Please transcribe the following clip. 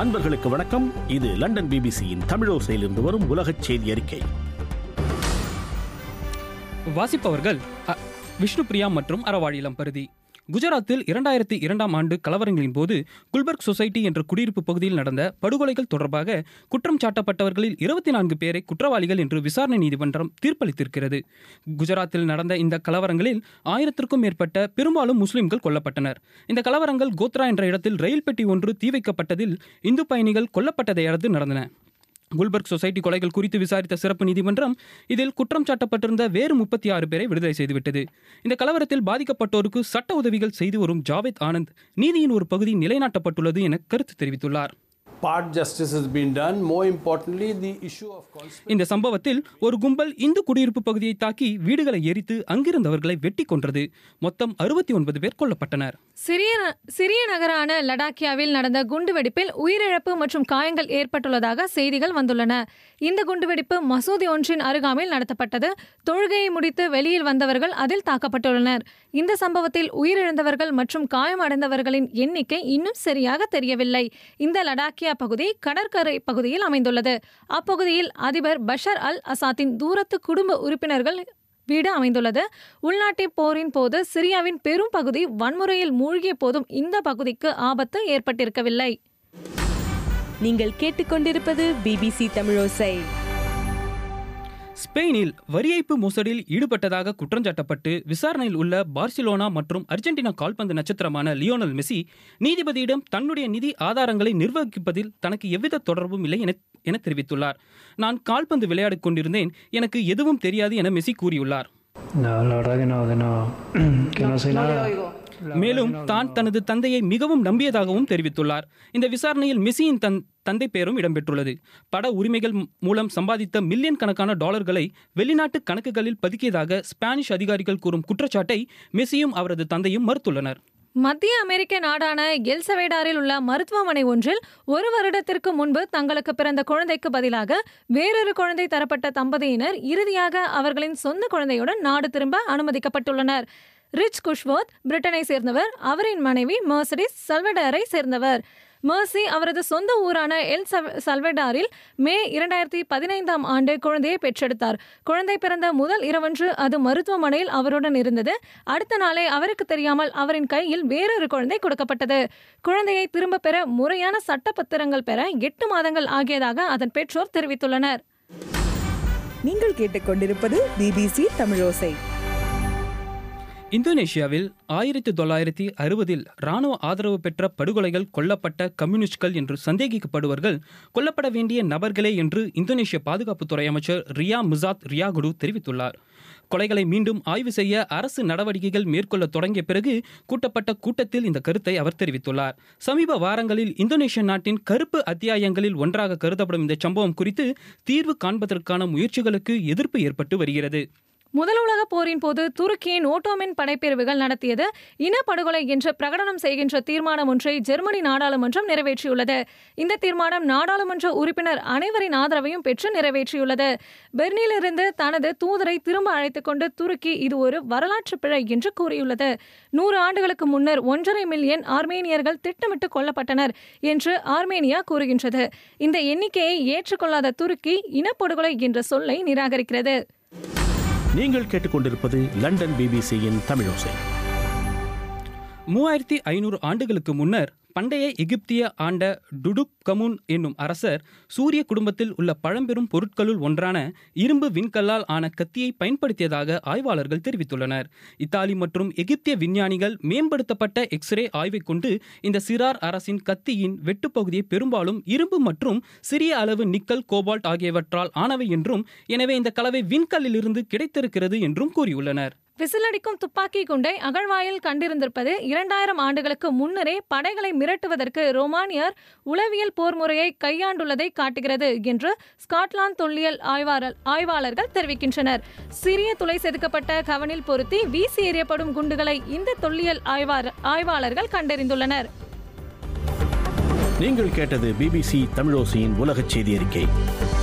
அன்பர்களுக்கு வணக்கம் இது லண்டன் பிபிசியின் தமிழோசையிலிருந்து வரும் உலகச் செய்தி அறிக்கை வாசிப்பவர்கள் அ, விஷ்ணுபிரியா மற்றும் அறவாழிலம் பருதி குஜராத்தில் இரண்டாயிரத்தி இரண்டாம் ஆண்டு கலவரங்களின் போது குல்பர்க் சொசைட்டி என்ற குடியிருப்பு பகுதியில் நடந்த படுகொலைகள் தொடர்பாக குற்றம் சாட்டப்பட்டவர்களில் இருபத்தி நான்கு பேரை குற்றவாளிகள் என்று விசாரணை நீதிமன்றம் தீர்ப்பளித்திருக்கிறது குஜராத்தில் நடந்த இந்த கலவரங்களில் ஆயிரத்திற்கும் மேற்பட்ட பெரும்பாலும் முஸ்லிம்கள் கொல்லப்பட்டனர் இந்த கலவரங்கள் கோத்ரா என்ற இடத்தில் ரயில் பெட்டி ஒன்று தீ வைக்கப்பட்டதில் இந்து பயணிகள் கொல்லப்பட்டதை அடுத்து நடந்தன குல்பர்க் சொசைட்டி கொலைகள் குறித்து விசாரித்த சிறப்பு நீதிமன்றம் இதில் குற்றம் சாட்டப்பட்டிருந்த வேறு முப்பத்தி ஆறு பேரை விடுதலை செய்துவிட்டது இந்த கலவரத்தில் பாதிக்கப்பட்டோருக்கு சட்ட உதவிகள் செய்து வரும் ஜாவேத் ஆனந்த் நீதியின் ஒரு பகுதி நிலைநாட்டப்பட்டுள்ளது என கருத்து தெரிவித்துள்ளார் part justice has been done. More importantly, the issue of conspiracy. இந்த சம்பவத்தில் ஒரு கும்பல் இந்து குடியிருப்பு பகுதியை தாக்கி வீடுகளை எரித்து அங்கிருந்தவர்களை வெட்டி கொன்றது மொத்தம் அறுபத்தி ஒன்பது பேர் கொல்லப்பட்டனர் சிறிய ந- சிறிய நகரான லடாக்கியாவில் நடந்த குண்டுவெடிப்பில் உயிரிழப்பு மற்றும் காயங்கள் ஏற்பட்டுள்ளதாக செய்திகள் வந்துள்ளன இந்த குண்டுவெடிப்பு மசூதி ஒன்றின் அருகாமையில் நடத்தப்பட்டது தொழுகையை முடித்து வெளியில் வந்தவர்கள் அதில் தாக்கப்பட்டுள்ளனர் இந்த சம்பவத்தில் உயிரிழந்தவர்கள் மற்றும் காயமடைந்தவர்களின் எண்ணிக்கை இன்னும் சரியாக தெரியவில்லை இந்த லடாக்கியா பகுதி கடற்கரை பகுதியில் அமைந்துள்ளது அப்பகுதியில் அதிபர் பஷர் அல் அசாத்தின் தூரத்து குடும்ப உறுப்பினர்கள் வீடு அமைந்துள்ளது உள்நாட்டு போரின் போது சிரியாவின் பெரும் பகுதி வன்முறையில் மூழ்கிய போதும் இந்த பகுதிக்கு ஆபத்து ஏற்பட்டிருக்கவில்லை நீங்கள் கேட்டுக்கொண்டிருப்பது பிபிசி தமிழோசை ஸ்பெயினில் வரி ஏய்ப்பு மோசடியில் ஈடுபட்டதாக குற்றஞ்சாட்டப்பட்டு விசாரணையில் உள்ள பார்சிலோனா மற்றும் அர்ஜென்டினா கால்பந்து நட்சத்திரமான லியோனல் மெஸ்ஸி நீதிபதியிடம் தன்னுடைய நிதி ஆதாரங்களை நிர்வகிப்பதில் தனக்கு எவ்வித தொடர்பும் இல்லை என என தெரிவித்துள்ளார் நான் கால்பந்து விளையாடிக் கொண்டிருந்தேன் எனக்கு எதுவும் தெரியாது என மெஸ்ஸி கூறியுள்ளார் No, la verdad que no, que no, que no sé nada. மேலும் தான் தனது தந்தையை மிகவும் நம்பியதாகவும் தெரிவித்துள்ளார் இந்த விசாரணையில் மெஸ்ஸியின் தன் தந்தை பெயரும் இடம்பெற்றுள்ளது பட உரிமைகள் மூ- மூலம் சம்பாதித்த மில்லியன் கணக்கான டாலர்களை வெளிநாட்டு கணக்குகளில் பதுக்கியதாக ஸ்பானிஷ் அதிகாரிகள் கூறும் குற்றச்சாட்டை மெஸ்ஸியும் அவரது தந்தையும் மறுத்துள்ளனர் மத்திய அமெரிக்க நாடான எல்சவேடாரில் உள்ள மருத்துவமனை ஒன்றில் ஒரு வருடத்திற்கு முன்பு தங்களுக்கு பிறந்த குழந்தைக்கு பதிலாக வேறொரு குழந்தை தரப்பட்ட தம்பதியினர் இறுதியாக அவர்களின் சொந்த குழந்தையுடன் நாடு திரும்ப அனுமதிக்கப்பட்டுள்ளனர் ரிச் குஷ்வோத் பிரிட்டனை சேர்ந்தவர் அவரின் மனைவி மர்சடிஸ் சல்வடாரை சேர்ந்தவர் மர்சி அவரது சொந்த ஊரான எல் சவ- சல்வடாரில் மே இரண்டாயிரத்தி பதினைந்தாம் ஆண்டு குழந்தையை பெற்றெடுத்தார் குழந்தை பிறந்த முதல் இரவன்று அது மருத்துவமனையில் அவருடன் இருந்தது அடுத்த நாளே அவருக்கு தெரியாமல் அவரின் கையில் வேறொரு குழந்தை கொடுக்கப்பட்டது குழந்தையை திரும்ப பெற முறையான சட்ட பத்திரங்கள் பெற எட்டு மாதங்கள் ஆகியதாக அதன் பெற்றோர் தெரிவித்துள்ளனர் நீங்கள் கேட்டுக்கொண்டிருப்பது பிபிசி தமிழோசை இந்தோனேஷியாவில் ஆயிரத்தி தொள்ளாயிரத்தி அறுபதில் இராணுவ ஆதரவு பெற்ற படுகொலைகள் கொல்லப்பட்ட கம்யூனிஸ்ட்கள் என்று சந்தேகிக்கப்படுவர்கள் கொல்லப்பட வேண்டிய நபர்களே என்று இந்தோனேஷிய பாதுகாப்புத்துறை அமைச்சர் ரியா முசாத் ரியாகுடு தெரிவித்துள்ளார் கொலைகளை மீண்டும் ஆய்வு செய்ய அரசு நடவடிக்கைகள் மேற்கொள்ள தொடங்கிய பிறகு கூட்டப்பட்ட கூட்டத்தில் இந்த கருத்தை அவர் தெரிவித்துள்ளார் சமீப வாரங்களில் இந்தோனேஷிய நாட்டின் கருப்பு அத்தியாயங்களில் ஒன்றாக கருதப்படும் இந்த சம்பவம் குறித்து தீர்வு காண்பதற்கான முயற்சிகளுக்கு எதிர்ப்பு ஏற்பட்டு வருகிறது முதல் உலகப் போரின் போது துருக்கியின் ஓட்டோமின் படைப்பிரிவுகள் நடத்தியது இனப்படுகொலை என்று பிரகடனம் செய்கின்ற தீர்மானம் ஒன்றை ஜெர்மனி நாடாளுமன்றம் நிறைவேற்றியுள்ளது இந்த தீர்மானம் நாடாளுமன்ற உறுப்பினர் அனைவரின் ஆதரவையும் பெற்று நிறைவேற்றியுள்ளது பெர்னிலிருந்து தனது தூதரை திரும்ப அழைத்துக் கொண்டு துருக்கி இது ஒரு வரலாற்று பிழை என்று கூறியுள்ளது நூறு ஆண்டுகளுக்கு முன்னர் ஒன்றரை மில்லியன் ஆர்மேனியர்கள் திட்டமிட்டு கொல்லப்பட்டனர் என்று ஆர்மேனியா கூறுகின்றது இந்த எண்ணிக்கையை ஏற்றுக்கொள்ளாத துருக்கி இனப்படுகொலை என்ற சொல்லை நிராகரிக்கிறது நீங்கள் கேட்டுக்கொண்டிருப்பது லண்டன் பிபிசியின் தமிழோசை மூவாயிரத்தி ஐநூறு ஆண்டுகளுக்கு முன்னர் பண்டைய எகிப்திய ஆண்ட டுடுக் கமுன் என்னும் அரசர் சூரிய குடும்பத்தில் உள்ள பழம்பெரும் பொருட்களுள் ஒன்றான இரும்பு விண்கல்லால் ஆன கத்தியை பயன்படுத்தியதாக ஆய்வாளர்கள் தெரிவித்துள்ளனர் இத்தாலி மற்றும் எகிப்திய விஞ்ஞானிகள் மேம்படுத்தப்பட்ட எக்ஸ்ரே ஆய்வைக் கொண்டு இந்த சிறார் அரசின் கத்தியின் வெட்டுப்பகுதியை பெரும்பாலும் இரும்பு மற்றும் சிறிய அளவு நிக்கல் கோபால்ட் ஆகியவற்றால் ஆனவை என்றும் எனவே இந்த கலவை விண்கல்லிலிருந்து கிடைத்திருக்கிறது என்றும் கூறியுள்ளனர் விசிலடிக்கும் துப்பாக்கி குண்டை அகழ்வாயில் கண்டிருந்திருப்பது இரண்டாயிரம் ஆண்டுகளுக்கு முன்னரே படைகளை மிரட்டுவதற்கு ரோமானியர் உளவியல் போர் முறையை கையாண்டுள்ளதை காட்டுகிறது என்று ஸ்காட்லாந்து தொல்லியல் ஆய்வாளர் ஆய்வாளர்கள் தெரிவிக்கின்றனர் சிறிய துளை செதுக்கப்பட்ட கவனில் பொருத்தி வீசி எறியப்படும் குண்டுகளை இந்த தொல்லியல் ஆய்வாளர் ஆய்வாளர்கள் கண்டறிந்துள்ளனர் நீங்கள் கேட்டது பிபிசி தமிழோசையின் உலகச் செய்தி அறிக்கை